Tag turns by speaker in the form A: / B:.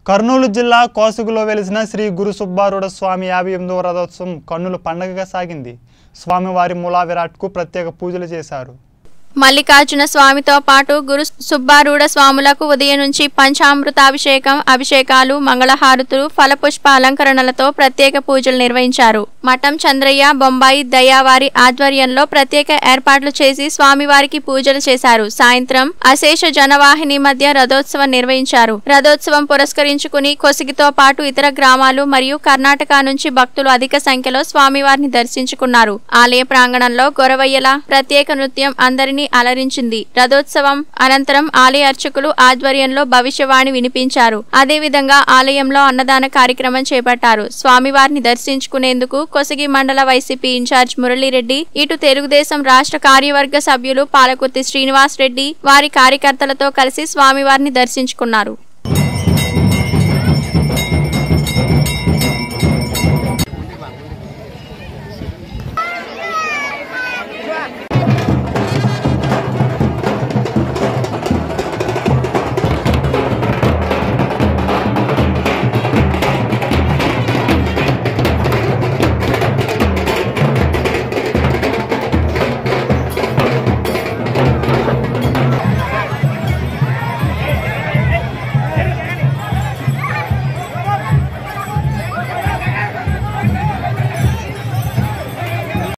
A: కర్నూలు జిల్లా కోసుగులో వెలిసిన శ్రీ గురు సుబ్బారూఢ స్వామి యాభై ఎనిమిదవ రథోత్సవం కన్నుల పండగగా సాగింది స్వామివారి మూలా విరాట్కు ప్రత్యేక పూజలు చేశారు
B: మల్లికార్జున స్వామితో పాటు గురు సుబ్బారూఢ స్వాములకు ఉదయం నుంచి పంచామృతాభిషేకం అభిషేకాలు మంగళహారతులు ఫలపుష్ప అలంకరణలతో ప్రత్యేక పూజలు నిర్వహించారు మఠం చంద్రయ్య బొంబాయి దయావారి ఆధ్వర్యంలో ప్రత్యేక ఏర్పాట్లు చేసి స్వామివారికి పూజలు చేశారు సాయంత్రం అశేష జనవాహిని మధ్య రథోత్సవం నిర్వహించారు రథోత్సవం పురస్కరించుకుని కొసిగితో పాటు ఇతర గ్రామాలు మరియు కర్ణాటక నుంచి భక్తులు అధిక సంఖ్యలో స్వామివారిని దర్శించుకున్నారు ఆలయ ప్రాంగణంలో గొరవయ్యల ప్రత్యేక నృత్యం అందరినీ అలరించింది రథోత్సవం అనంతరం ఆలయ అర్చకులు ఆధ్వర్యంలో భవిష్యవాణి వినిపించారు అదేవిధంగా ఆలయంలో అన్నదాన కార్యక్రమం చేపట్టారు స్వామివారిని దర్శించుకునేందుకు కొసగి మండల వైసీపీ ఇన్ఛార్జ్ మురళీరెడ్డి ఇటు తెలుగుదేశం రాష్ట్ర కార్యవర్గ సభ్యులు పాలకుర్తి శ్రీనివాస్ రెడ్డి వారి కార్యకర్తలతో కలిసి స్వామివారిని దర్శించుకున్నారు